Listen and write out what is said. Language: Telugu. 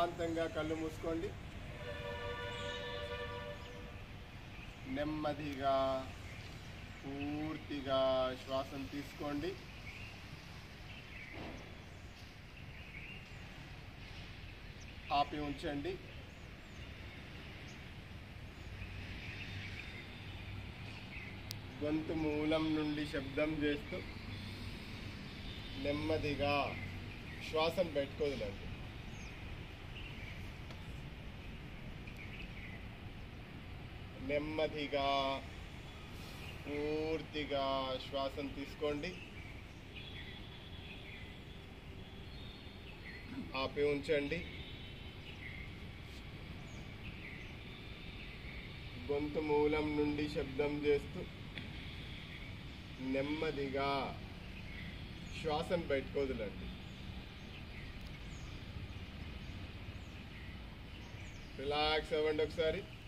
ప్రశాంతంగా కళ్ళు మూసుకోండి నెమ్మదిగా పూర్తిగా శ్వాసను తీసుకోండి ఆపి ఉంచండి గొంతు మూలం నుండి శబ్దం చేస్తూ నెమ్మదిగా శ్వాసను పెట్టుకోదులండి నెమ్మదిగా పూర్తిగా శ్వాసను తీసుకోండి ఆపి ఉంచండి గొంతు మూలం నుండి శబ్దం చేస్తూ నెమ్మదిగా శ్వాసను బయటకోదులండి రిలాక్స్ అవ్వండి ఒకసారి